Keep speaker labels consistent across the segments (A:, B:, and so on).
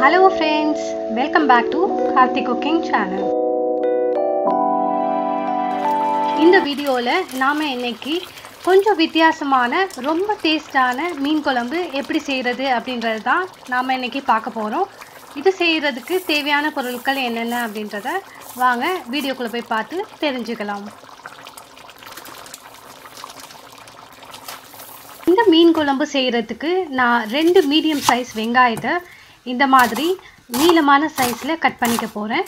A: hello friends welcome back to Karthik cooking channel இந்த வீடியோவில் நாம் இன்னைக்கு கொஞ்சம் வித்தியாசமான ரொம்ப டேஸ்டான மீன் குழம்பு எப்படி செய்கிறது அப்படின்றது தான் நாம் இன்னைக்கு பார்க்க போகிறோம் இது செய்கிறதுக்கு தேவையான பொருட்கள் என்னென்ன அப்படின்றத வாங்க வீடியோக்குள்ளே போய் பார்த்து தெரிஞ்சுக்கலாம் இந்த மீன் குழம்பு செய்கிறதுக்கு நான் ரெண்டு மீடியம் சைஸ் வெங்காயத்தை இந்த மாதிரி நீளமான சைஸில் கட் பண்ணிக்க போகிறேன்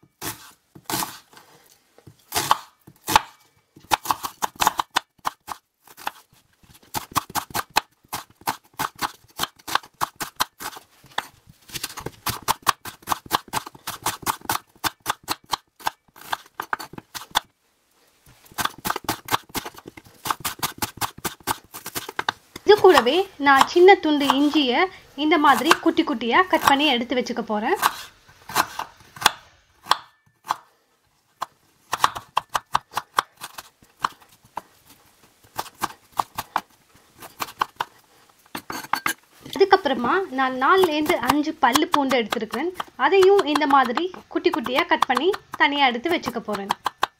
A: இது கூடவே நான் சின்ன துண்டு இஞ்சியை இந்த மாதிரி குட்டி குட்டியாக கட் பண்ணி எடுத்து வச்சுக்க போகிறேன் அதுக்கப்புறமா நான் நாலுலேருந்து அஞ்சு பல்லு பூண்டு எடுத்துருக்கிறேன் அதையும் இந்த மாதிரி குட்டி குட்டியாக கட் பண்ணி தனியாக எடுத்து வச்சுக்க போகிறேன்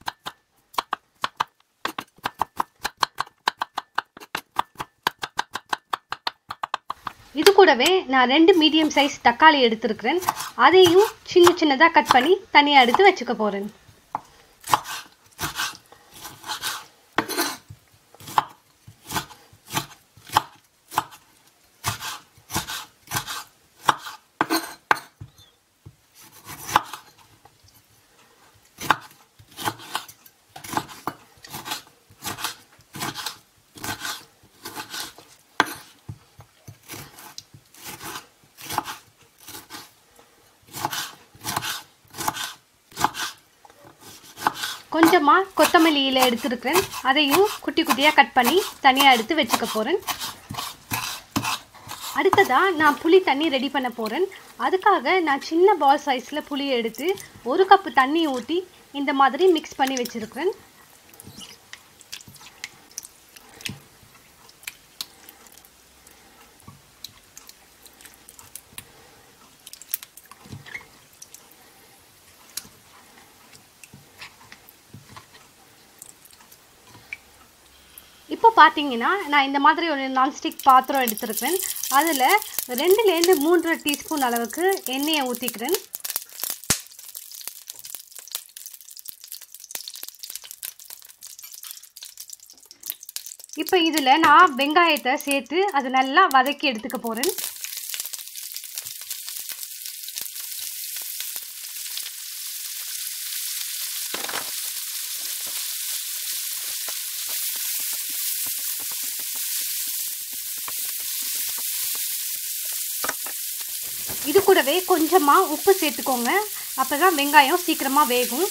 A: இது கூடவே நான் ரெண்டு மீடியம் சைஸ் தக்காளி எடுத்திருக்கிறேன் அதையும் சின்ன சின்னதாக கட் பண்ணி தனியாக எடுத்து வச்சுக்க போகிறேன் கொஞ்சமாக கொத்தமல்லி இலை எடுத்துருக்கிறேன் அதையும் குட்டி குட்டியாக கட் பண்ணி தனியாக எடுத்து வச்சுக்க போகிறேன் அடுத்ததாக நான் புளி தண்ணி ரெடி பண்ண போகிறேன் அதுக்காக நான் சின்ன பால் சைஸில் புளி எடுத்து ஒரு கப்பு தண்ணி ஊற்றி இந்த மாதிரி மிக்ஸ் பண்ணி வச்சுருக்கிறேன் இப்போ பார்த்தீங்கன்னா நான் இந்த மாதிரி ஒரு நான்ஸ்டிக் பாத்திரம் எடுத்துருக்கிறேன் அதில் ரெண்டுலேருந்து மூன்று டீஸ்பூன் அளவுக்கு எண்ணெயை ஊற்றிக்கிறேன் இப்போ இதில் நான் வெங்காயத்தை சேர்த்து அதை நல்லா வதக்கி எடுத்துக்க போகிறேன் இது கூடவே கொஞ்சமாக உப்பு சேர்த்துக்கோங்க அப்போ தான் வெங்காயம் சீக்கிரமாக வேகும்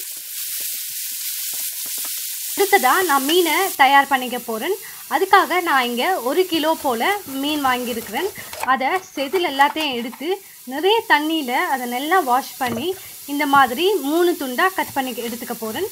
A: அடுத்ததாக நான் மீனை தயார் பண்ணிக்க போகிறேன் அதுக்காக நான் இங்கே ஒரு கிலோ போல் மீன் வாங்கியிருக்கிறேன் அதை செதில் எல்லாத்தையும் எடுத்து நிறைய தண்ணியில் அதை நல்லா வாஷ் பண்ணி இந்த மாதிரி மூணு துண்டாக கட் பண்ணி எடுத்துக்க போகிறேன்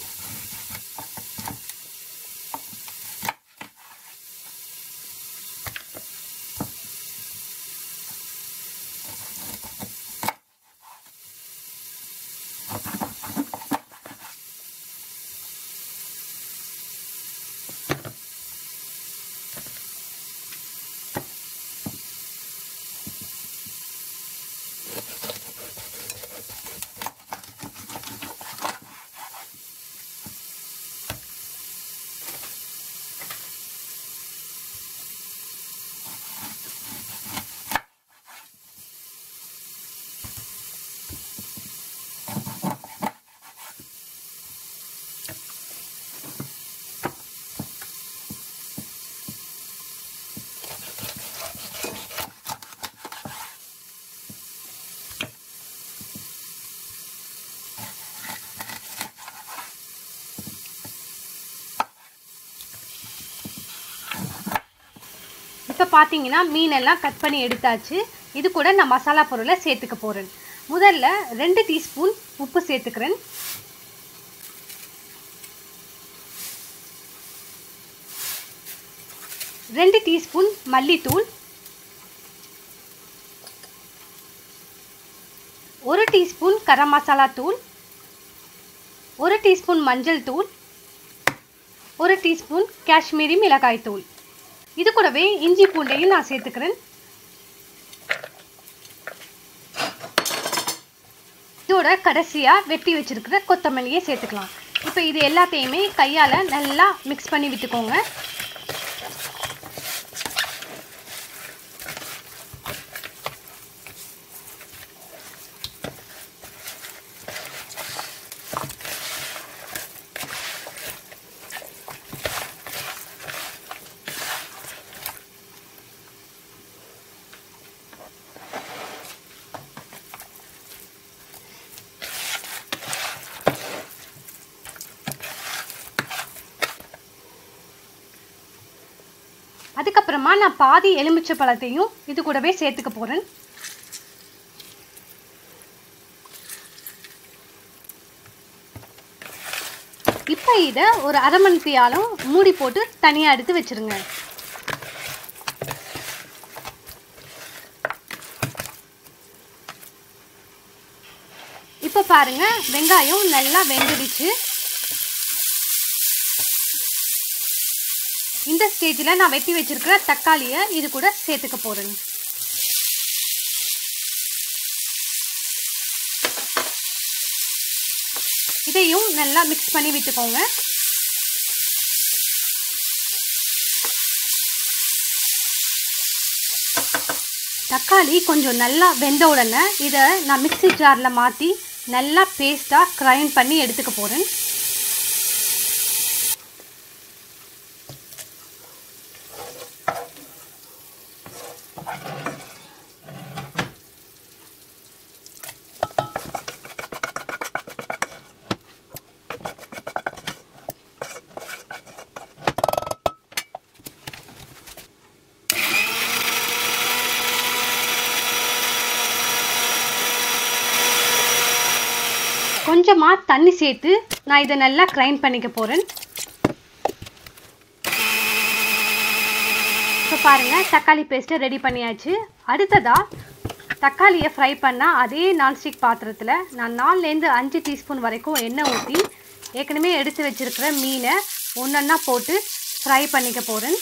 A: இப்போ பார்த்தீங்கன்னா மீனெல்லாம் கட் பண்ணி எடுத்தாச்சு இது கூட நான் மசாலா பொருளை சேர்த்துக்க போகிறேன் முதல்ல ரெண்டு டீஸ்பூன் உப்பு சேர்த்துக்கிறேன் ரெண்டு டீஸ்பூன் மல்லித்தூள் ஒரு டீஸ்பூன் கரம் மசாலா தூள் ஒரு டீஸ்பூன் மஞ்சள் தூள் ஒரு டீஸ்பூன் காஷ்மீரி மிளகாய் தூள் இது கூடவே இஞ்சி பூண்டையும் நான் சேர்த்துக்கிறேன் இதோட கடைசியாக வெட்டி வச்சிருக்கிற கொத்தமல்லியை சேர்த்துக்கலாம் இப்போ இது எல்லாத்தையுமே கையால் நல்லா மிக்ஸ் பண்ணி விட்டுக்கோங்க அதுக்கப்புறமா நான் பாதி எலுமிச்சை பழத்தையும் இது கூடவே சேர்த்துக்க போகிறேன் இப்போ இதை ஒரு அரை மணி நேரம் மூடி போட்டு தனியாக எடுத்து வச்சிருங்க இப்போ பாருங்க வெங்காயம் நல்லா வெந்துடுச்சு இந்த ஸ்டேஜில் நான் வெட்டி வச்சிருக்கிற தக்காளியை இது கூட சேர்த்துக்க போகிறேன் இதையும் நல்லா மிக்ஸ் பண்ணி விட்டுக்கோங்க தக்காளி கொஞ்சம் நல்லா வெந்த உடனே இதை நான் மிக்ஸி ஜாரில் மாற்றி நல்லா பேஸ்ட்டாக கிரைண்ட் பண்ணி எடுத்துக்க போகிறேன் கொஞ்சமாக தண்ணி சேர்த்து நான் இதை நல்லா கிரைண்ட் பண்ணிக்க போகிறேன் இப்போ பாருங்கள் தக்காளி பேஸ்ட்டை ரெடி பண்ணியாச்சு அடுத்ததாக தக்காளியை ஃப்ரை பண்ணால் அதே நான்ஸ்டிக் பாத்திரத்தில் நான் நாலுலேருந்து அஞ்சு டீஸ்பூன் வரைக்கும் எண்ணெய் ஊற்றி ஏற்கனவே எடுத்து வச்சுருக்கிற மீனை ஒன்றொன்னா போட்டு ஃப்ரை பண்ணிக்க போகிறேன்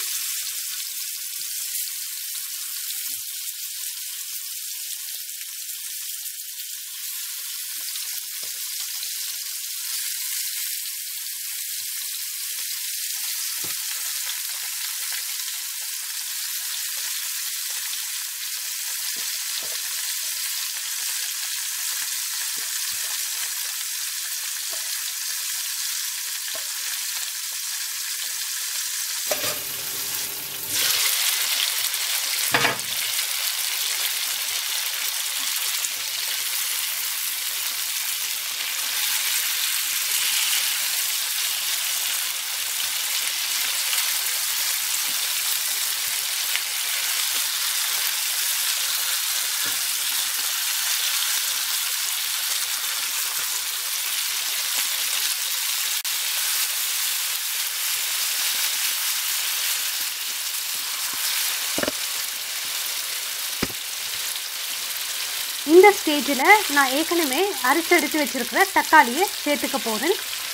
A: இந்த ஸ்டேஜில் நான் ஏற்கனவே அரைச்சு எடுத்து வச்சுருக்கிற தக்காளியை சேர்த்துக்க போகிறேன்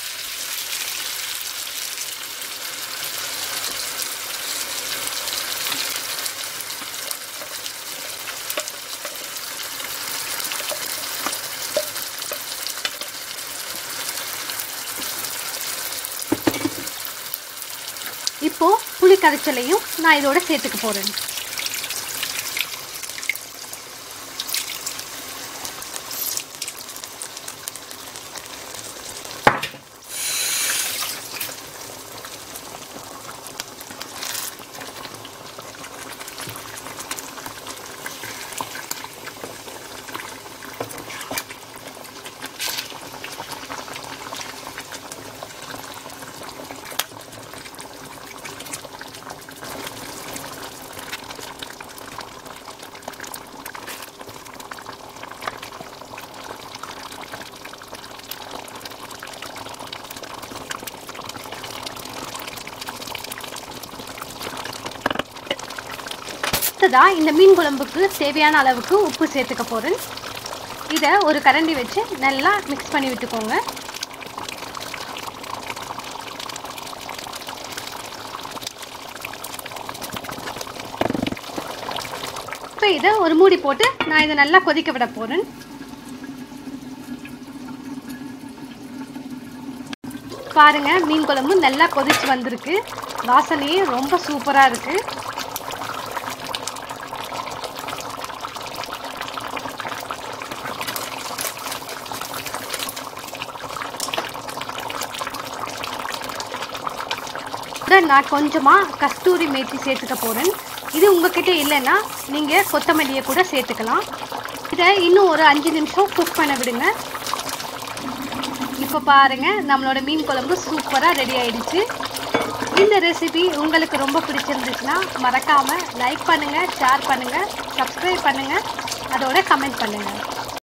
A: இப்போ புளி கரைச்சலையும் நான் இதோட சேர்த்துக்க போகிறேன் அடுத்ததாக இந்த மீன் குழம்புக்கு தேவையான அளவுக்கு உப்பு சேர்த்துக்க போகிறேன் இதை ஒரு கரண்டி வச்சு நல்லா மிக்ஸ் பண்ணி விட்டுக்கோங்க இப்போ இதை ஒரு மூடி போட்டு நான் இதை நல்லா கொதிக்க விட போகிறேன் பாருங்க மீன் குழம்பு நல்லா கொதிச்சு வந்திருக்கு வாசனையே ரொம்ப சூப்பராக இருக்குது நான் கொஞ்சமாக கஸ்தூரி மேத்தி சேர்த்துக்க போகிறேன் இது உங்ககிட்ட இல்லைன்னா நீங்கள் கொத்தமல்லியை கூட சேர்த்துக்கலாம் இதை இன்னும் ஒரு அஞ்சு நிமிஷம் குக் பண்ண விடுங்க இப்போ பாருங்கள் நம்மளோட மீன் குழம்பு சூப்பராக ரெடி ஆயிடுச்சு இந்த ரெசிபி உங்களுக்கு ரொம்ப பிடிச்சிருந்துச்சுன்னா மறக்காமல் லைக் பண்ணுங்கள் ஷேர் பண்ணுங்கள் சப்ஸ்கிரைப் பண்ணுங்கள் அதோட கமெண்ட் பண்ணுங்கள்